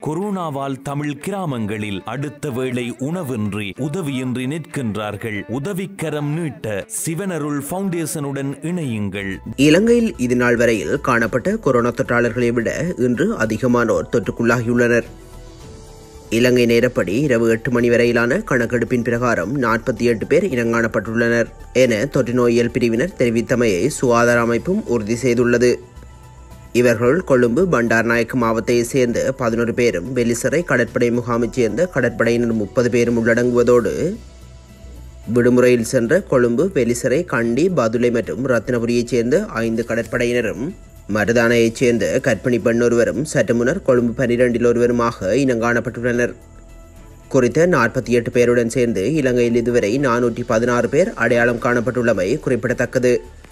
கொரோனாவால் தமிழ் கிராமங்களில் அடுத்த வேளை உணவின்றி உதவியின்றி நிற்கின்றார்கள் உதவிக்கரம் நீட்ட சிவனருள் ஃபவுண்டேஷனுடன் இணையுங்கள் இலங்கையில் இது நாள் வரையில் காணப்பட்ட கொரோனா தொற்றாளர்களை விட இன்று அதிகமானோர் தொற்றுக்குள்ளாகியுள்ளனர் இலங்கை நேரப்படி இரவு எட்டு மணி வரையிலான கணக்கெடுப்பின் பிரகாரம் நாற்பத்தி எட்டு பேர் இனங்காணப்பட்டுள்ளனர் என தொற்று நோயியல் பிரிவினர் தெரிவித்தமையை சுகாதார அமைப்பும் உறுதி செய்துள்ளது இவர்கள் கொழும்பு பண்டார்நாயக்க மாவட்டத்தைச் சேர்ந்த பதினொரு பேரும் வெலிசரை கடற்படை முகாமைச் சேர்ந்த கடற்படையினர் முப்பது பேரும் உள்ளடங்குவதோடு விடுமுறையில் சென்ற கொழும்பு வெலிசரை கண்டி பதுளை மற்றும் ரத்தினபுரியைச் சேர்ந்த ஐந்து கடற்படையினரும் மருதானையைச் சேர்ந்த கற்பிணி பெண் ஒருவரும் சற்று முன்னர் கொழும்பு பனிரெண்டில் ஒருவருமாக இனங்காணப்பட்டுள்ளனர் குறித்த நாற்பத்தி எட்டு பேருடன் சேர்ந்து இலங்கையில் இதுவரை நானூற்றி பதினாறு பேர் அடையாளம் காணப்பட்டுள்ளமை குறிப்பிடத்தக்கது